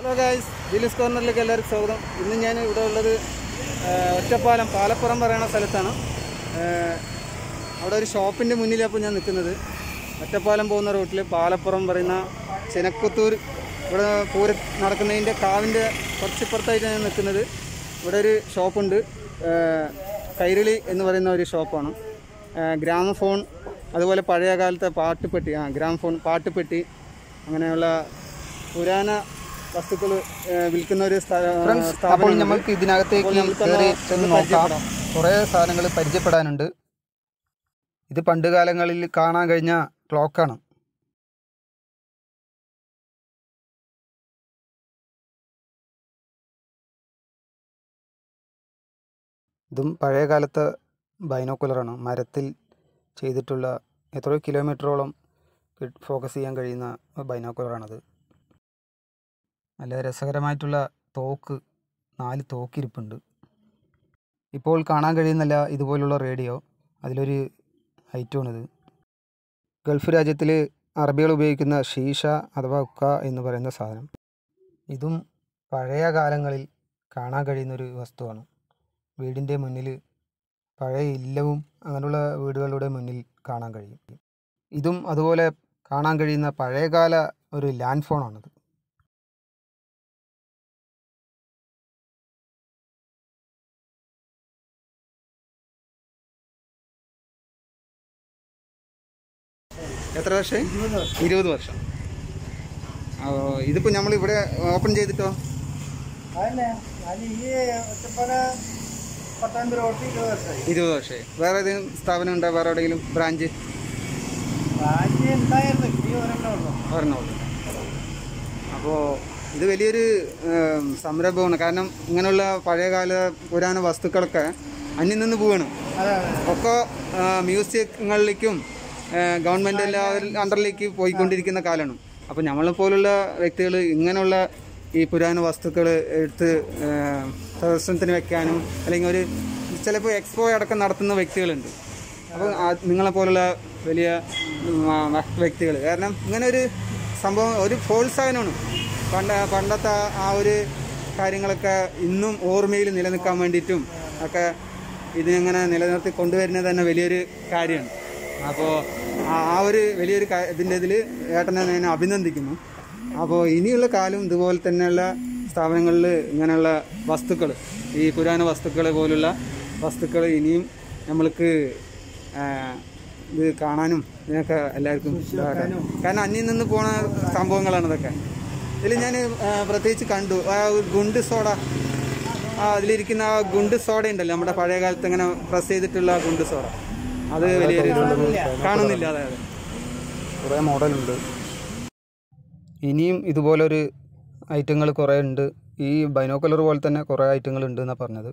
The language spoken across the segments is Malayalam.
ഹലോ ഗായ്സ് ദിലീസ് കോർണറിലേക്ക് എല്ലാവർക്കും സ്വാഗതം ഇന്ന് ഞാൻ ഇവിടെ ഉള്ളത് ആ, ഒറ്റപ്പാലം പാലപ്പുറം പറയുന്ന സ്ഥലത്താണ് ആ, അവിടെ ഒരു ഷോപ്പിൻ്റെ മുന്നിലാണ് ഞാൻ നിൽക്കുന്നത് ഒറ്റപ്പാലം പോകുന്ന റൂട്ടിൽ പാലപ്പുറം പറയുന്ന ചിനക്കുത്തൂർ ഇവിടെ പൂരം നടക്കുന്നതിൻ്റെ കാവിൻ്റെ കുറച്ചിപ്പുറത്തായിട്ട് ഞാൻ നിൽക്കുന്നത് ഇവിടെ ഒരു ഷോപ്പുണ്ട് ആ, കൈരളി എന്ന് പറയുന്ന ഒരു ഷോപ്പാണ് ആ, ഗ്രാമഫോൺ അതുപോലെ പഴയ കാലത്തെ പാട്ടുപെട്ടി ആ ഗ്രാമഫോൺ പാട്ടുപെട്ടി അങ്ങനെയുള്ള പുരാന വസ്തുക്കൾ വിൽക്കുന്ന ഒരു സ്ഥ- അപ്പോൾ സ്ഥാപനമാണ്. നമുക്ക് ഇതിനകത്തേക്ക് അപ്പോൾ നമുക്കൊന്ന് കയറി ചെന്ന് ഒന്ന് നോക്കാം പരിചയപ്പെടാം. കുറേ സാധനങ്ങൾ പരിചയപ്പെടാനുണ്ട് ഇത് പണ്ട് കാലങ്ങളിൽ കാണാൻ കഴിഞ്ഞ ക്ലോക്കാണ് ഇതും പഴയ കാലത്തെ ബൈനോക്കുലറാണ് മരത്തിൽ ചെയ്തിട്ടുള്ള എത്രയോ കിലോമീറ്ററോളം ഫോക്കസ് ചെയ്യാൻ കഴിയുന്ന ബൈനോക്കുലറാണത് നല്ല രസകരമായിട്ടുള്ള തോക്ക് നാല് തോക്കിരിപ്പുണ്ട് ഇപ്പോൾ കാണാൻ കഴിയുന്നില്ല ഇതുപോലുള്ള റേഡിയോ അതിലൊരു ഐറ്റമാണിത് ഗൾഫ് രാജ്യത്തിൽ അറബികൾ ഉപയോഗിക്കുന്ന ഷീഷ അഥവാ ഉക്ക എന്ന് പറയുന്ന സാധനം ഇതും പഴയ കാലങ്ങളിൽ കാണാൻ കഴിയുന്നൊരു വസ്തുവാണ് വീടിൻ്റെ മുന്നിൽ പഴയ ഇല്ലവും അങ്ങനെയുള്ള വീടുകളുടെ മുന്നിൽ കാണാൻ കഴിയും ഇതും അതുപോലെ കാണാൻ കഴിയുന്ന പഴയകാല ഒരു ലാൻഡ് ഫോണാണിത് എത്ര വർഷം ഇരുപത് വർഷം ആ, ഇതിപ്പോ നമ്മൾ ഇവിടെ ഓപ്പൺ ചെയ്തിട്ടോ ഇരുപത് വർഷമായി വേറെ ഏതെങ്കിലും സ്ഥാപനം ഉണ്ടോ വേറെ എവിടെയെങ്കിലും ബ്രാഞ്ച് ഒരെണ്ണമുള്ളൂ അപ്പോൾ ഇത് വലിയൊരു ഏം, സംരംഭമാണ് കാരണം ഇങ്ങനെയുള്ള പഴയകാല പുരാണ വസ്തുക്കളൊക്കെ അന്യം നിന്ന് പോവുകയാണ് ഒക്കെ ആ, മ്യൂസിയങ്ങളിലേക്കും ആ, ഗവൺമെൻറ് എല്ലാവരും അണ്ടറിലേക്ക് പോയിക്കൊണ്ടിരിക്കുന്ന കാലമാണ് അപ്പോൾ നമ്മളെ പോലുള്ള വ്യക്തികൾ ഇങ്ങനെയുള്ള ഈ പുരാണ വസ്തുക്കൾ എടുത്ത് ആ, പ്രദർശനത്തിന് വെക്കാനും അല്ലെങ്കിൽ ഒരു ചിലപ്പോൾ എക്സ്പോ അടക്കം നടത്തുന്ന വ്യക്തികളുണ്ട് അപ്പോൾ നിങ്ങളെ പോലുള്ള വലിയ വ്യക്തികൾ കാരണം ഇങ്ങനെ ഒരു സംഭവം ഒരു പ്രോത്സാഹനമാണ് പണ്ട പണ്ടത്തെ ആ- ആ ഒരു കാര്യങ്ങളൊക്കെ ഇന്നും ഓർമ്മയിൽ നിലനിൽക്കാൻ വേണ്ടിയിട്ടും ഒക്കെ ഇതിങ്ങനെ നിലനിർത്തി കൊണ്ടുവരുന്നത് തന്നെ വലിയൊരു കാര്യമാണ് അപ്പോൾ ആ ഒരു വലിയൊരു കാ- ഇതിൻ്റെ ഇതിൽ ഏട്ടനെ ഞാൻ അഭിനന്ദിക്കുന്നു അപ്പോൾ ഇനിയുള്ള കാലം ഇതുപോലെ തന്നെയുള്ള സ്ഥാപനങ്ങളിൽ ഇങ്ങനെയുള്ള വസ്തുക്കൾ ഈ പുരാണ വസ്തുക്കൾ പോലുള്ള വസ്തുക്കൾ ഇനിയും നമ്മൾക്ക് ആ, ഇത് കാണാനും ഇതിനൊക്കെ എല്ലാവർക്കും ഇതാകാം. കാരണം അന്യം നിന്ന് പോണ സംഭവങ്ങളാണ് ഇതൊക്കെ ഇതിൽ ഞാൻ പ്രത്യേകിച്ച് കണ്ടു ആ ഒരു ഗുണ്ട് സോഡ ആ അതിലിരിക്കുന്ന ആ ഗുണ്ട് സോഡ ഉണ്ടല്ലോ നമ്മുടെ പഴയ കാലത്ത് ഇങ്ങനെ പ്രസ് ചെയ്തിട്ടുള്ള ആ ഗുണ്ട് സോഡ അത് വലിയൊരു കാണുന്നില്ല അതെ അതെ കുറേ മോഡലുണ്ട് ഇനിയും ഇതുപോലൊരു ഐറ്റങ്ങൾ കുറേ ഉണ്ട് ഈ ബൈനോക്കുലർ പോലെ തന്നെ കുറേ ഐറ്റങ്ങൾ ഉണ്ട് എന്നാണ് പറഞ്ഞത്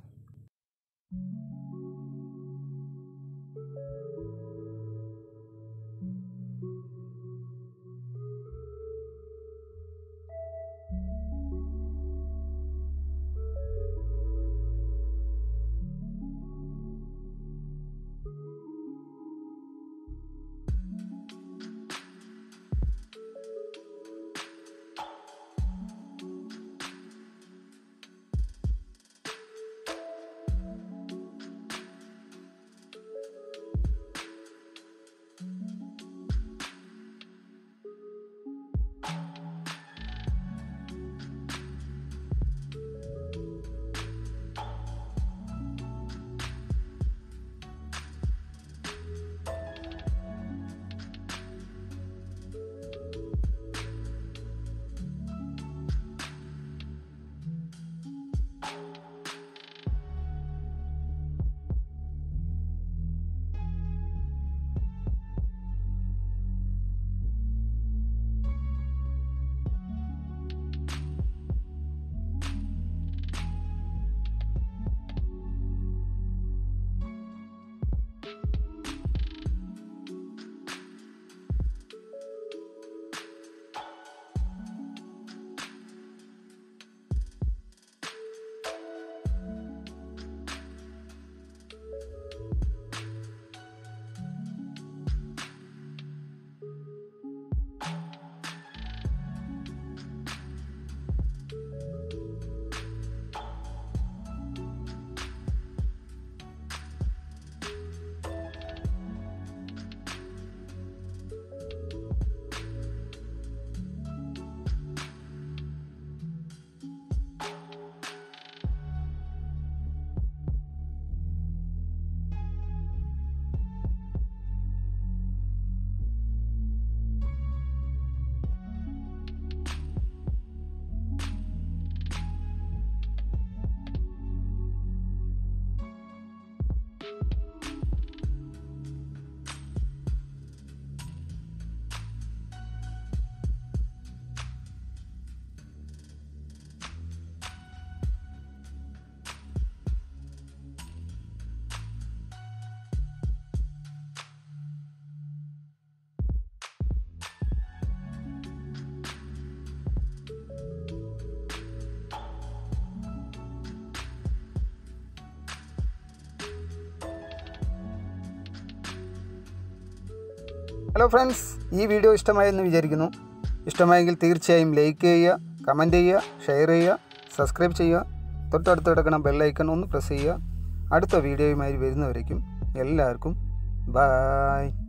ഹലോ ഫ്രണ്ട്സ് ഈ വീഡിയോ ഇഷ്ടമായെന്ന് വിചാരിക്കുന്നു ഇഷ്ടമായെങ്കിൽ തീർച്ചയായും ലൈക്ക് ചെയ്യുക കമൻറ്റ് ചെയ്യുക ഷെയർ ചെയ്യുക സബ്സ്ക്രൈബ് ചെയ്യുക തൊട്ടടുത്ത് കിടക്കുന്ന ബെല്ലൈക്കൺ ഒന്ന് പ്രസ് ചെയ്യുക അടുത്ത വീഡിയോയുമായി വരുന്നവരേക്കും എല്ലാവർക്കും ബായ്